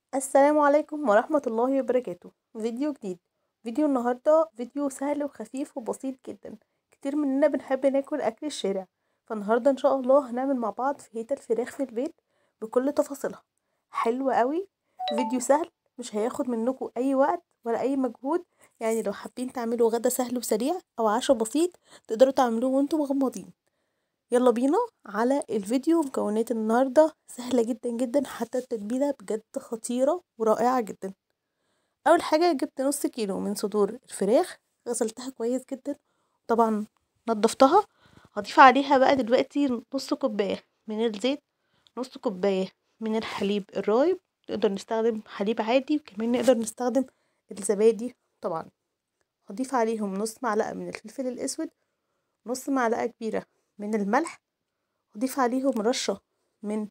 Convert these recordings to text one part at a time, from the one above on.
السلام عليكم ورحمة الله وبركاته فيديو جديد فيديو النهاردة فيديو سهل وخفيف وبسيط جدا كتير مننا بنحب ناكل أكل الشارع فالنهاردة إن شاء الله هنعمل مع بعض فاهيتا الفراخ في البيت بكل تفاصيلها حلو قوي فيديو سهل مش هياخد منكم أي وقت ولا أي مجهود يعني لو حابين تعملوا غدا سهل وسريع أو عشاء بسيط تقدروا تعملوه وانتم مغمضين يلا بينا على الفيديو مكونات النهاردة سهلة جدا جدا حتى التتبيلة بجد خطيرة ورائعة جدا أول حاجة جبت نص كيلو من صدور الفراخ غسلتها كويس جدا طبعا نضفتها هضيف عليها بقى دلوقتي نص كوباية من الزيت نص كوباية من الحليب الرايب نقدر نستخدم حليب عادي وكمان نقدر نستخدم الزبادي طبعا هضيف عليهم نص معلقة من الفلفل الأسود نص معلقة كبيرة من الملح هضيف عليهم رشة من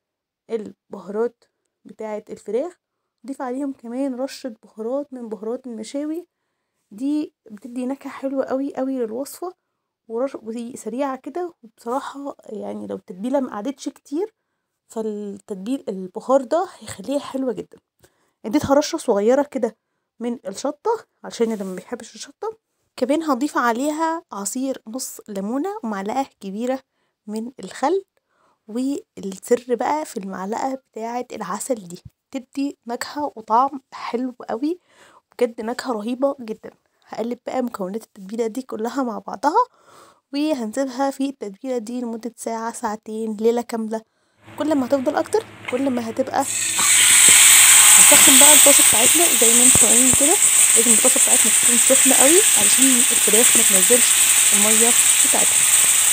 البهارات بتاعة الفراخ هضيف عليهم كمان رشة بهارات من بهارات المشاوي دي بتدي نكهة حلوة قوي قوي للوصفة ورش... ودي سريعة كده وبصراحة يعني لو التتبيلة مقعدتش كتير فالتتبيل البهار ده هيخليها حلوة جدا اديتها رشة صغيرة كده من الشطة عشان اللي مبيحبش الشطة كمان هضيف عليها عصير نص ليمونة ومعلقة كبيرة من الخل والسر بقى في المعلقة بتاعة العسل دي تدي نكهة وطعم حلو قوي بجد نكهة رهيبة جدا هقلب بقى مكونات التتبيلة دي كلها مع بعضها وهنسيبها في التتبيلة دي لمدة ساعة ساعتين ليلة كاملة كل ما هتفضل اكتر كل ما هتبقى احسن هنسخن بقى الطاسة بتاعتنا زي ما انتم شايفين كده لازم الطاسة بتاعتنا تكون سخنة قوي علشان الفراخ ما تنزلش المية بتاعتها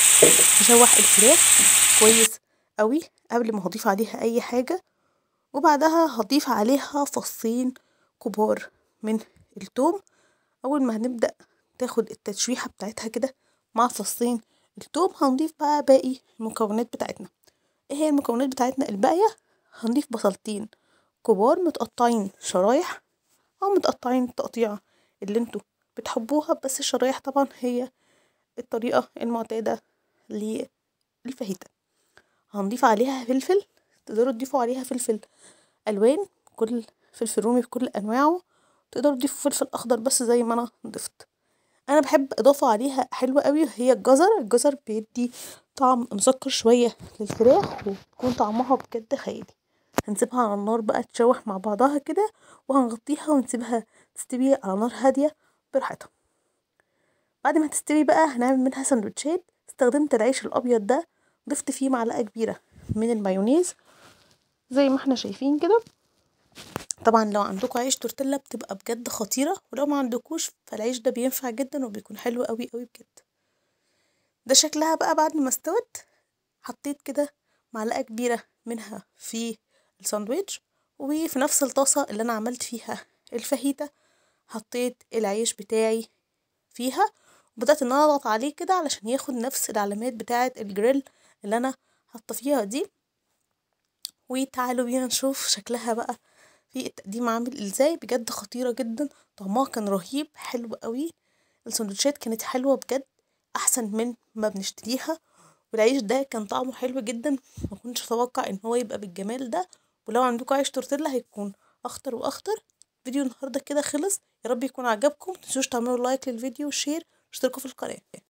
هشوح الفراخ كويس قوي قبل ما هضيف عليها اي حاجة وبعدها هضيف عليها فصين كبار من التوم اول ما هنبدأ تاخد التشويحة بتاعتها كده مع فصين التوم هنضيف بقى باقي المكونات بتاعتنا ايه هي المكونات بتاعتنا الباقية هنضيف بصلتين كبار متقطعين شرايح او متقطعين التقطيعة اللي انتوا بتحبوها بس الشرايح طبعا هي الطريقة المعتادة للفاهيتا هنضيف عليها فلفل تقدروا تضيفوا عليها فلفل الوان كل فلفل رومي بكل انواعه تقدروا تضيفوا فلفل اخضر بس زي ما انا ضفت انا بحب اضافه عليها حلوه قوي هي الجزر الجزر بيدي طعم مسكر شويه للفراخ ويكون طعمها بجد خيالي هنسيبها على النار بقى تشوح مع بعضها كده وهنغطيها ونسيبها تستوي على نار هاديه براحتها بعد ما تستوي بقى هنعمل منها سندوتشات استخدمت العيش الابيض ده ضفت فيه معلقه كبيره من المايونيز زي ما احنا شايفين كده طبعا لو عندكم عيش تورتيلا بتبقى بجد خطيرة ولو ما عندكوش فالعيش ده بينفع جدا وبيكون حلو قوي قوي بجد ده شكلها بقى بعد ما استوت حطيت كده معلقة كبيرة منها في الساندويتش وفي نفس الطاسة اللي انا عملت فيها الفاهيتا حطيت العيش بتاعي فيها وبدأت ان انا اضغط عليه كده علشان ياخد نفس العلامات بتاعة الجريل اللي انا حاطه فيها دي وتعالوا بينا نشوف شكلها بقى في التقديم عامل ازاي بجد خطيرة جدا طعمها كان رهيب حلو قوي السندوتشات كانت حلوة بجد احسن من ما بنشتريها والعيش ده كان طعمه حلو جدا ما كنتش اتوقع ان هو يبقى بالجمال ده ولو عندكم عيش تورتيلا هيكون اخطر واخطر فيديو النهارده كده خلص يا رب يكون عجبكم متنسوش تعملوا لايك للفيديو وشير واشتركوا في القناه